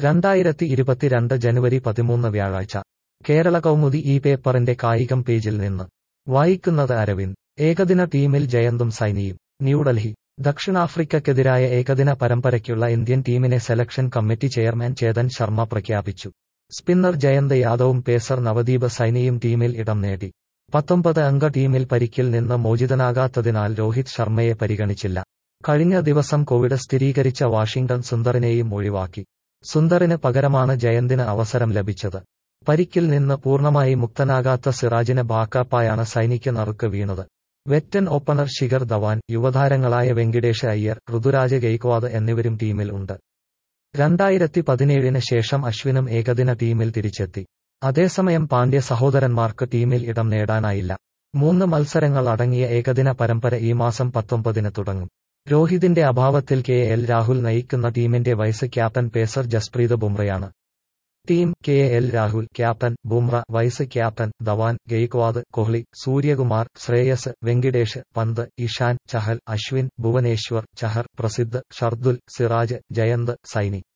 രണ്ടായിരത്തി ഇരുപത്തിരണ്ട് ജനുവരി പതിമൂന്ന് വ്യാഴാഴ്ച കേരള കൗമുദി ഈ പേപ്പറിന്റെ കായികം പേജിൽ നിന്ന് വായിക്കുന്നത് അരവിന്ദ് ഏകദിന ടീമിൽ ജയന്തും സൈനിയും ന്യൂഡൽഹി ദക്ഷിണാഫ്രിക്കയ്ക്കെതിരായ ഏകദിന പരമ്പരയ്ക്കുള്ള ഇന്ത്യൻ ടീമിനെ selection committee chairman Chetan Sharma പ്രഖ്യാപിച്ചു സ്പിന്നർ ജയന്ത് യാദവും പേസർ നവദീപ് സൈനിയും ടീമിൽ ഇടം നേടി പത്തൊമ്പത് അംഗ ടീമിൽ പരിക്കിൽ നിന്ന് മോചിതനാകാത്തതിനാൽ രോഹിത് ശർമ്മയെ പരിഗണിച്ചില്ല കഴിഞ്ഞ ദിവസം കോവിഡ് സ്ഥിരീകരിച്ച വാഷിംഗ്ടൺ സുന്ദറിനെയും ഒഴിവാക്കി സുന്ദറിന് പകരമാണ് ജയന്തിന് അവസരം ലഭിച്ചത് പരിക്കിൽ നിന്ന് പൂർണ്ണമായി മുക്തനാകാത്ത സിറാജിന് ബാക്കപ്പായാണ് സൈനിക്ക് നറുക്ക് വീണത് വെറ്റൻ ഓപ്പണർ ശിഖർ ധവാൻ യുവതാരങ്ങളായ വെങ്കിടേഷ് അയ്യർ ഋതുരാജ് ഗെയ്ക്വാദ് എന്നിവരും ടീമിൽ ഉണ്ട് രണ്ടായിരത്തി പതിനേഴിന് ശേഷം അശ്വിനും ഏകദിന ടീമിൽ തിരിച്ചെത്തി അതേസമയം പാണ്ഡ്യ സഹോദരന്മാർക്ക് ടീമിൽ ഇടം നേടാനായില്ല മൂന്ന് മത്സരങ്ങൾ അടങ്ങിയ ഏകദിന പരമ്പര ഈ മാസം പത്തൊമ്പതിന് തുടങ്ങും രോഹിതിന്റെ അഭാവത്തിൽ കെ എൽ രാഹുൽ നയിക്കുന്ന ടീമിന്റെ വൈസ് ക്യാപ്റ്റൻ പേസർ ജസ്പ്രീത് ബുംറയാണ് team K L Rahul captain Bumrah vice captain Dhawan Gaikwad Kohli Suryakumar Shreyas Venkatesh Pant Ishan Chahal Ashwin Bhubaneswar Chahar Prasidh Shardul Siraj Jayant സൈനി